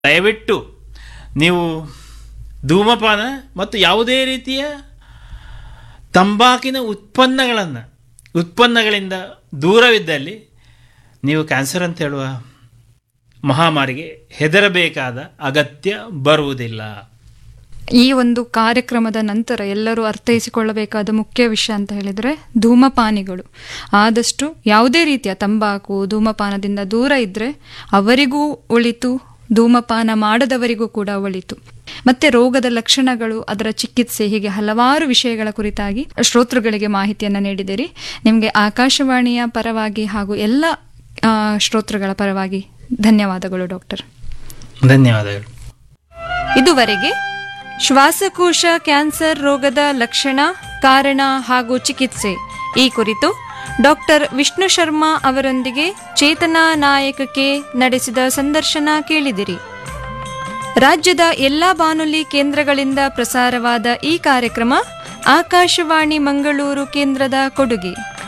ದಯವಿಟ್ಟು ನೀವು ಧೂಮಪಾನ ಮತ್ತು ಯಾವುದೇ ರೀತಿಯ ತಂಬಾಕಿನ ಉತ್ಪನ್ನಗಳನ್ನು ಉತ್ಪನ್ನಗಳಿಂದ ದೂರವಿದ್ದಲ್ಲಿ ನೀವು ಕ್ಯಾನ್ಸರ್ ಅಂತ ಹೇಳುವ ಮಹಾಮಾರಿಗೆ ಹೆದರಬೇಕಾದ ಅಗತ್ಯ ಬರುವುದಿಲ್ಲ ಈ ಒಂದು ಕಾರ್ಯಕ್ರಮದ ನಂತರ ಎಲ್ಲರೂ ಅರ್ಥೈಸಿಕೊಳ್ಳಬೇಕಾದ ಮುಖ್ಯ ವಿಷಯ ಅಂತ ಹೇಳಿದ್ರೆ ಧೂಮಪಾನಿಗಳು ಆದಷ್ಟು ಯಾವುದೇ ರೀತಿಯ ತಂಬಾಕು ಧೂಮಪಾನದಿಂದ ದೂರ ಇದ್ರೆ ಅವರಿಗೂ ಒಳಿತು ಧೂಮಪಾನ ಮಾಡದವರಿಗೂ ಕೂಡ ಒಳಿತು ಮತ್ತೆ ರೋಗದ ಲಕ್ಷಣಗಳು ಅದರ ಚಿಕಿತ್ಸೆ ಹೀಗೆ ಹಲವಾರು ವಿಷಯಗಳ ಕುರಿತಾಗಿ ಶ್ರೋತೃಗಳಿಗೆ ಮಾಹಿತಿಯನ್ನ ನೀಡಿದಿರಿ ನಿಮಗೆ ಆಕಾಶವಾಣಿಯ ಪರವಾಗಿ ಹಾಗೂ ಎಲ್ಲ ಆ, ಶ್ರೋತೃಗಳ ಪರವಾಗಿ ಧನ್ಯವಾದಗಳು ಡಾಕ್ಟರ್ ಧನ್ಯವಾದಗಳು ಇದುವರೆಗೆ ಶ್ವಾಸಕೋಶ ಕ್ಯಾನ್ಸರ್ ರೋಗದ ಲಕ್ಷಣ ಕಾರಣ ಹಾಗೂ ಚಿಕಿತ್ಸೆ ಈ ಕುರಿತು ಡಾಕ್ಟರ್ ವಿಷ್ಣು ಶರ್ಮಾ ಅವರೊಂದಿಗೆ ಚೇತನಾ ನಾಯಕಕ್ಕೆ ನಡೆಸಿದ ಸಂದರ್ಶನ ಕೇಳಿದಿರಿ ರಾಜ್ಯದ ಎಲ್ಲಾ ಬಾನುಲಿ ಕೇಂದ್ರಗಳಿಂದ ಪ್ರಸಾರವಾದ ಈ ಕಾರ್ಯಕ್ರಮ ಆಕಾಶವಾಣಿ ಮಂಗಳೂರು ಕೇಂದ್ರದ ಕೊಡುಗೆ